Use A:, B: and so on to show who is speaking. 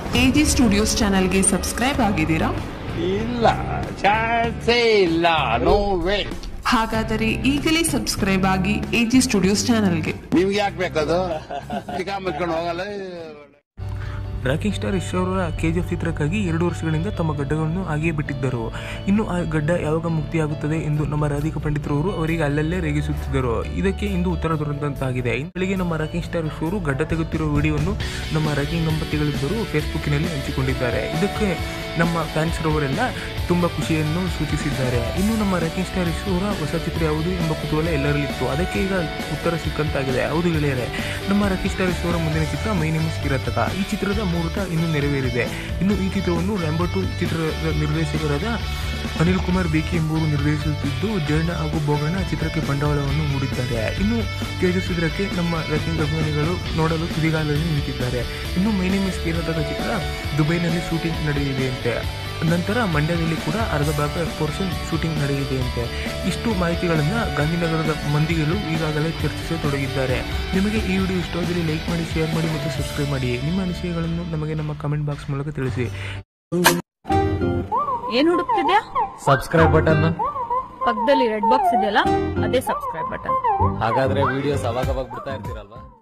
A: AG studios ಚಾನೆಲ್ಗೆ subscribe ಆಗಿದ್ದೀರಾ
B: ಇಲ್ಲ ಚಾನ್ಸೇ ಇಲ್ಲ ನೋ ವೇ
A: ಹಾಗಾದರೆ ಈಗಲೇ ಸಬ್ಸ್ಕ್ರೈಬ್ ಆಗಿ ಎಜಿ ಸ್ಟುಡಿಯೋಸ್ ಚಾನೆಲ್ಗೆ
B: ನಿಮ್ಗೆ ಯಾಕೆ ಬೇಕದು ಚಿಕ್ಕ ಮುಚ್ಕೊಂಡು ಹೋಗಲ್ಲ
C: ರಾಕಿಂಗ್ ಸ್ಟಾರ್ ಯಶ್ ಅವರ ಕೆ ಜಿ ಎಫ್ ಚಿತ್ರಕ್ಕಾಗಿ ಎರಡು ವರ್ಷಗಳಿಂದ ತಮ್ಮ ಗಡ್ಡಗಳನ್ನು ಹಾಗೆಯೇ ಬಿಟ್ಟಿದ್ದರು ಇನ್ನು ಆ ಗಡ್ಡ ಯಾವಾಗ ಮುಕ್ತಿಯಾಗುತ್ತದೆ ಎಂದು ನಮ್ಮ ರಾಧಿಕಾ ಪಂಡಿತರವರು ಅವರಿಗೆ ಅಲ್ಲಲ್ಲೇ ರೇಗಿಸುತ್ತಿದ್ದರು ಇದಕ್ಕೆ ಇಂದು ಉತ್ತರ ದೊರೆತಂತಾಗಿದೆ ಇನ್ನು ಬೆಳಿಗ್ಗೆ ನಮ್ಮ ರಾಕಿಂಗ್ ಸ್ಟಾರ್ ಯಶ್ ಅವರು ಗಡ್ಡ ತೆಗೆಯುತ್ತಿರುವ ವಿಡಿಯೋವನ್ನು ನಮ್ಮ ರಾಕಿಂಗ್ ದಂಪತಿಗಳಿಬ್ಬರು ಫೇಸ್ಬುಕ್ಕಿನಲ್ಲಿ ಹಂಚಿಕೊಂಡಿದ್ದಾರೆ ಇದಕ್ಕೆ ನಮ್ಮ ಫ್ಯಾನ್ಸ್ ರವರೆಲ್ಲ ತುಂಬ ಖುಷಿಯನ್ನು ಸೂಚಿಸಿದ್ದಾರೆ ಇನ್ನು ನಮ್ಮ ರಾಕಿಂಗ್ ಸ್ಟಾರ್ ಯಶ್ ಅವರ ಹೊಸ ಚಿತ್ರ ಯಾವುದು ಎಂಬ ಕುತೂಹಲ ಎಲ್ಲರಲ್ಲಿತ್ತು ಅದಕ್ಕೆ ಈಗ ಉತ್ತರ ಸಿಕ್ಕಂತಾಗಿದೆ ಹೌದು ಗೆಳೆಯರೆ ನಮ್ಮ ರಾಕಿಂಗ್ ಸ್ಟಾರ್ ಯಶ್ ಅವರ ಮುಂದಿನ ಚಿತ್ರ ಮೈ ನೇಮ್ ಇಸ್ ಕಿರತಕ ಈ ಚಿತ್ರದ ಮುಹೂರ್ತ ಇನ್ನೂ ನೆರವೇರಿದೆ ಇನ್ನು ಈ ಚಿತ್ರವನ್ನು ರ್ಯಾಂಬೋ ಟು ಚಿತ್ರದ ನಿರ್ದೇಶಕರಾದ ಅನಿಲ್ ಕುಮಾರ್ ಬೇಕಿ ಎಂಬುವರು ನಿರ್ದೇಶಿಸುತ್ತಿದ್ದು ಜಯಣ್ಣ ಹಾಗೂ ಬೋಗಣ್ಣ ಚಿತ್ರಕ್ಕೆ ಬಂಡವಾಳವನ್ನು ಹೂಡಿದ್ದಾರೆ ಇನ್ನು ಕೆಜಿ ಚಿತ್ರಕ್ಕೆ ನಮ್ಮ ರಚಿಂಗ್ ಅಭಿಮಾನಿಗಳು ನೋಡಲು ತುದಿಗಾಲಲ್ಲಿ ನಿಂತಿದ್ದಾರೆ ಇನ್ನು ಮೈ ನೇಮ್ ಇಸ್ ಕಿರತಕ ಚಿತ್ರ ದುಬೈನಲ್ಲಿ ಶೂಟಿಂಗ್ ನಡೆಯಲಿದೆಯಂತೆ ನಂತರ ಮಂಡ್ಯದಲ್ಲಿ ಕೂಡ ಅರ್ಧ ಭಾಗ ಪೋರ್ಷನ್ ಶೂಟಿಂಗ್ ನಡೆಯಿದೆಯಂತೆ ಇಷ್ಟು ಮಾಹಿತಿಗಳನ್ನು ಗಾಂಧಿನಗರದ ಮಂದಿಗಳು ಈಗಾಗಲೇ ಚರ್ಚಿಸತೊಡಗಿದ್ದಾರೆ ನಿಮಗೆ ಈ ವಿಡಿಯೋ ಇಷ್ಟವಾದರೆ ಲೈಕ್ ಮಾಡಿ ಶೇರ್ ಮಾಡಿ ಮತ್ತು ಸಬ್ಸ್ಕ್ರೈಬ್ ಮಾಡಿ ನಿಮ್ಮ ಅನಿಸಿಕೆಗಳನ್ನು ನಮಗೆ ನಮ್ಮ ಕಮೆಂಟ್ ಬಾಕ್ಸ್ ಮೂಲಕ ತಿಳಿಸಿ
D: ಏನ್ ಹುಡುಕ್ತಿದ್ಯಾ
E: ಸಬ್ಸ್ಕ್ರೈಬ್ ಬಟನ್
D: ಪಕ್ಕದಲ್ಲಿ ರೆಡ್ ಬಾಕ್ಸ್ ಇದೆಯಲ್ಲ ಅದೇ ಸಬ್ಸ್ಕ್ರೈಬ್ ಬಟನ್
E: ಹಾಗಾದ್ರೆ ವಿಡಿಯೋಸ್ ಅವಾಗ ಅವಾಗ ಬಿಡ್ತಾ ಇರ್ತೀರಲ್ವಾ